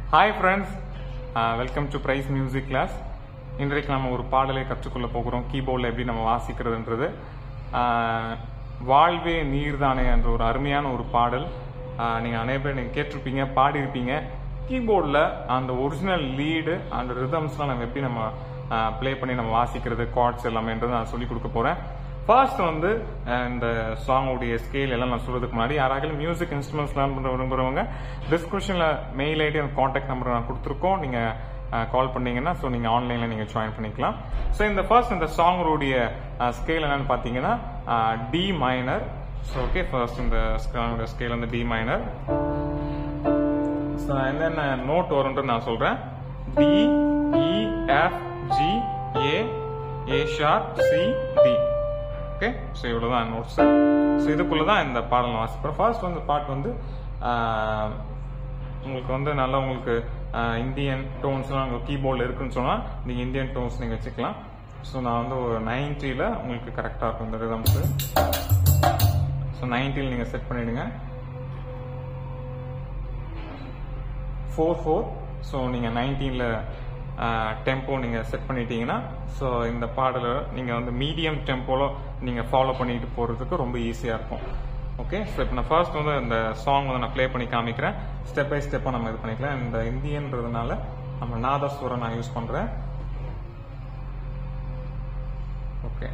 Hi friends welcome to Praise music class இன்றைக்கு நம்ம ஒரு பாடலை கற்றுக்கொள்ள போகிறோம் கீபோர்டில் எப்படி நம்ம வாசிக்கிறதுன்றது ஆஹ், வாழ்வே நீர்தானே என்ற ஒரு அருமையான ஒரு பாடல் நீங்கள் அநேக பேர் நீங்கள் கேட்டிருப்பீங்க பாடியிருப்பீங்க கீபோர்டில் அந்த ஒரிஜினல் லீடு அந்த ரிதம்ஸ்லாம் நம்ம எப்படி நம்ம ப்ளே பண்ணி நம்ம வாசிக்கிறது கார்ட்ஸ் எல்லாமேன்றது நான் சொல்லிக் கொடுக்க போகிறேன் ஃபர்ஸ்ட் வந்து அஹ், இந்த சாங்கோடைய ஸ்கேல் எல்லாம் நான் சொல்றதுக்கு முன்னாடி யாராவது மியூசிக் இன்ஸ்ட்ருமெண்ட்ஸ் லேர்ன் பண்ண விரும்புறவங்க டிஸ்கிரிப்ஷன்ல மெயில் ஐடி அந்த காண்டாக்ட் நம்பர் நான் கொடுத்துருக்கோம் நீங்க கால் பண்ணீங்கன்னா ஸோ நீங்க ஆன்லைன்ல நீங்க ஜாயின் பண்ணிக்கலாம் ஸோ இந்த ஃபர்ஸ்ட் இந்த சாங்கோடைய ஸ்கேல் என்னன்னு பார்த்தீங்கன்னா D minor so okay first இந்த ஸ்கேல் வந்து டி மைனர் ஸோ என்னென்ன நோட் வரும்ன்றது நான் சொல்றேன் D E F G A A sharp C D okay so இவ்வளோதான் நோட்ஸ் ஸோ இதுக்குள்ள தான் இந்த பாடல் நான் வாசிப்பேன் ஃபர்ஸ்ட் வந்து பாட்டு வந்து ஆஹ், உங்களுக்கு வந்து நல்லா உங்களுக்கு ஆஹ், இந்தியன் டோன்ஸ்லாம் உங்கள் கீபோர்டில் இருக்குன்னு சொன்னால் நீங்கள் இந்தியன் டோன்ஸ் நீங்கள் வச்சுக்கலாம் ஸோ நான் வந்து ஒரு நைன்ட்டியில் உங்களுக்கு கரெக்டாக இருக்கும் இந்த ரிதம்ஸு ஸோ நைன்ட்டியில் நீங்கள் செட் பண்ணிவிடுங்க ஃபோர் ஃபோர் ஸோ நீங்கள் நைன்டீனில் டெம்போ நீங்கள் செட் பண்ணிட்டீங்கன்னா ஸோ இந்த பாடலை நீங்கள் வந்து மீடியம் டெம்போவில் நீங்கள் ஃபாலோ பண்ணிட்டு போகிறதுக்கு ரொம்ப ஈஸியாக இருக்கும் ஓகே ஸோ இப்போ நான் ஃபர்ஸ்ட் வந்து இந்த சாங் வந்து நான் ப்ளே பண்ணி காமிக்கிறேன் ஸ்டெப் பை ஸ்டெப்பாக நம்ம இது பண்ணிக்கலாம் இந்த இந்தியன்றதுனால நம்ம நாதஸ்வரம் நான் யூஸ் பண்ணுறேன் ஓகே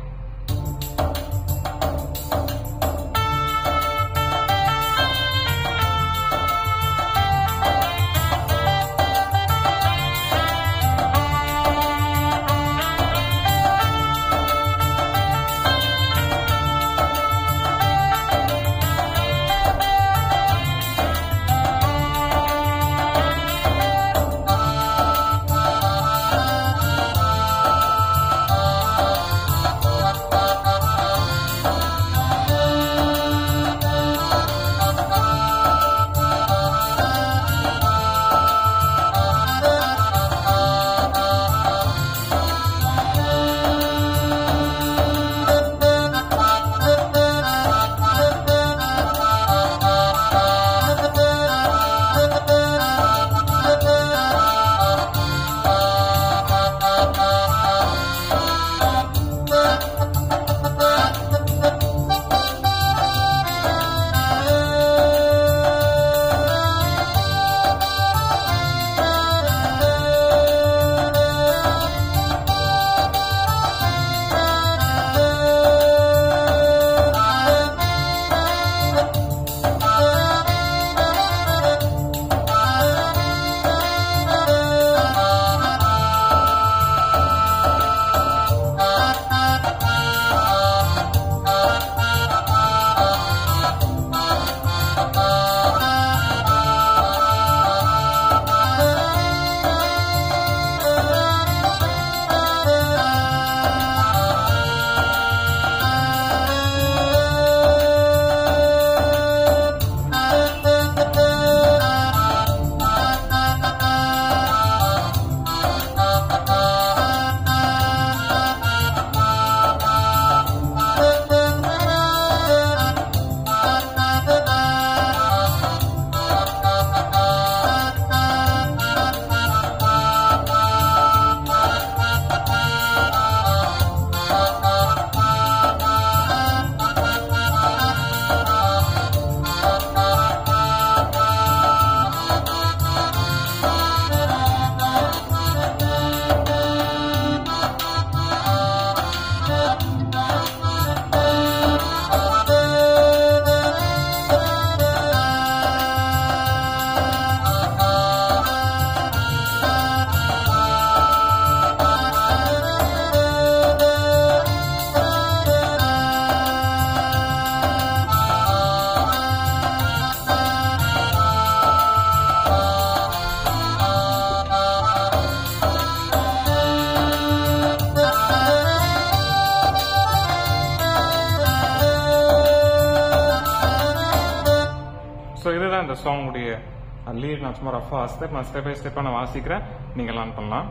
ஸோ இதுதான் இந்த சாங்குடைய லீட் நான் சும்மா ரஃபாக ஸ்டெப் நான் ஸ்டெப் பை ஸ்டெப்பாக நான் வாசிக்கிறேன் நீங்கள் லேர்ன் பண்ணலாம்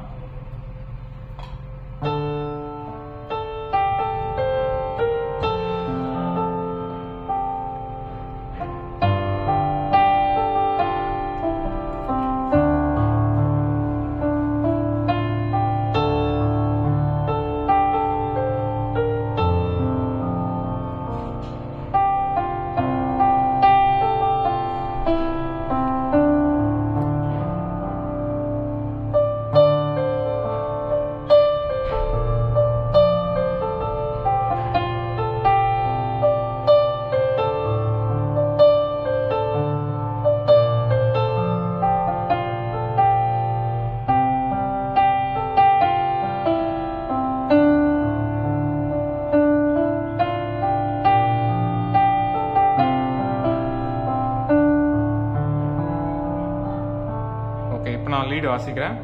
ஓகே இப்போ நான் லீடு வாசிக்கிறேன்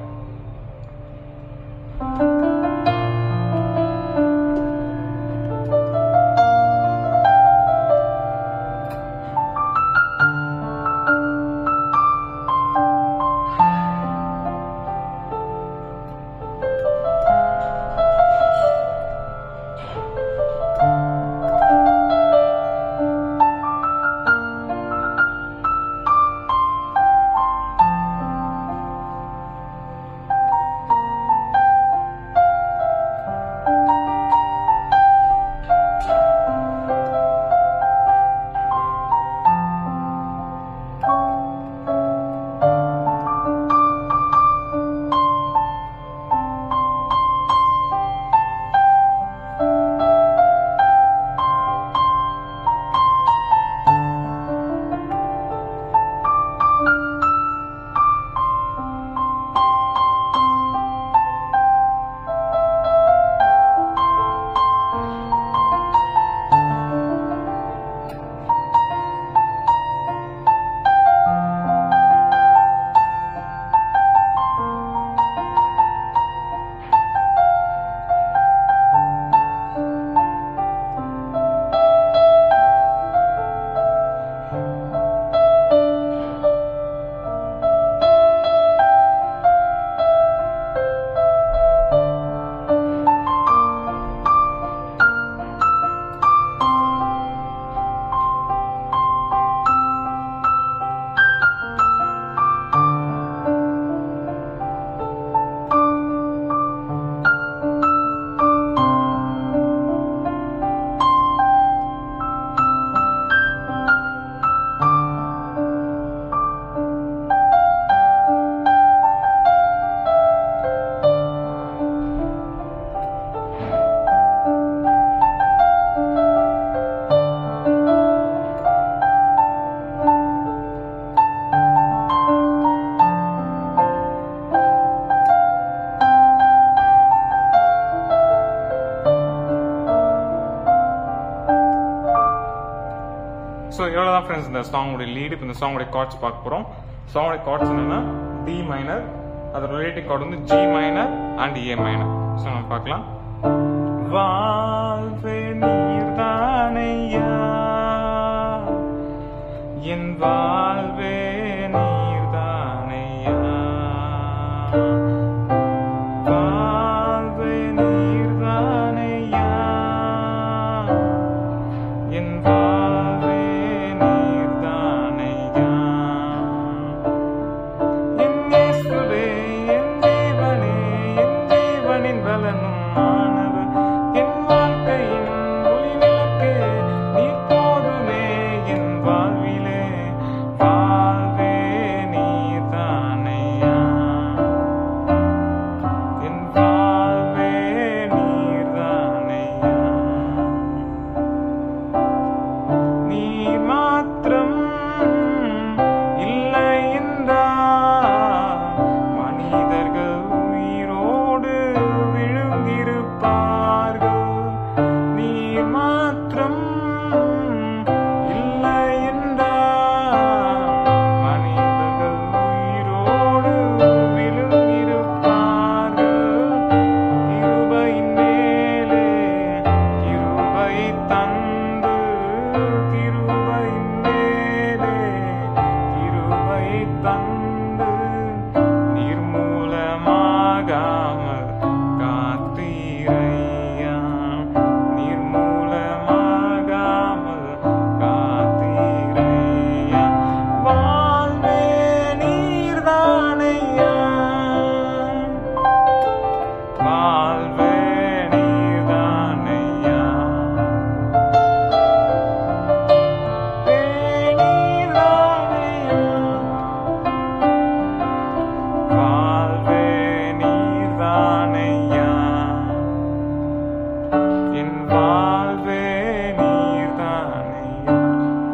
ஸோ இவ்வளோ தான் ஃப்ரெண்ட்ஸ் இந்த சாங்கோட லீடு இப்போ இந்த சாங்கோட கார்ட்ஸ் பார்க்க போகிறோம் சாங்கோட கார்ட்ஸ் என்னன்னா டி மைனர் அதோட ரிலேட்டிவ் கார்டு வந்து G minor and A minor so நம்ம பார்க்கலாம் வாழ்வே நீர்தானையா என் வாழ்வே நீர்தானையா வாழ்வே நீர்தானையா என் வாழ்வே நீர்தானையா என் இயேசுவே, என் தேவனே, என் தேவனின் பலனும் ஆனவர். என் வாழ்க்கையின் ஒளிவிளக்கே, நீர் போதுமே என் வாழ்விலே. வாழ்வே நீர்தானையா. என் வாழ்வே நீர்தானையா. நீர் மாத்திரம் இல்லை என்றால் மனிதர்கள் உயிரோடு விழுந்திருப்பார்கள் நீர் மாத்திரம் இல்லை என்றால் மனிதர்கள் உயிரோடு விழுந்திருப்பார்கள் கிருபையின் மேலே கிருபை தந்து கிருபையின் மேலே கிருபை தந்து நிர்மூலமாகாமல் காத்தீரையா நிர்மூலமாகாமல் காத்தீரையா வாழ்வே நீர்தானையா வாழ்வே நீர்தானையா நீர்தானையா வாழ்வே நீர்தானையா என் வாழ்வே நீர்தானையா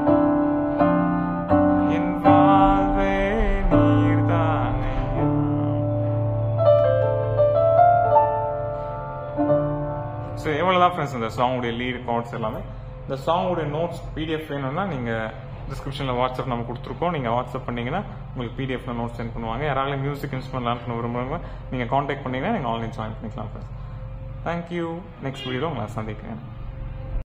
என் வாழ்வே நீர்தானையா ஸோ எவ்வளோ தான் ஃப்ரெண்ட்ஸ் இந்த சாங்குடைய லீட் கார்ட்ஸ் எல்லாமே இந்த சாங்குடைய நோட்ஸ் பிடிஎஃப் வேணும்னா நீங்கள் டிஸ்கிரிப்ஷனில் வாட்ஸ்அப் நம்ம கொடுத்துருக்கோம் நீங்கள் வாட்ஸ்அப் பண்ணீங்கன்னா உங்களுக்கு பிடிஎஃப்ல நோட் சென்ட் பண்ணுவாங்க யாராலும் மியூசிக் இன்ஸ்ட்ருமெண்ட் லேர்ன் பண்ண விரும்புறவங்க நீங்கள் காண்டாக்ட் பண்ணீங்கன்னா நீங்கள் ஆன்லைன் ஜாயின் பண்ணிக்கலாம் ஃப்ரெண்ட்ஸ் தேங்க்யூ நெக்ஸ்ட் வீடியோ உங்களை சந்திக்கிறேன்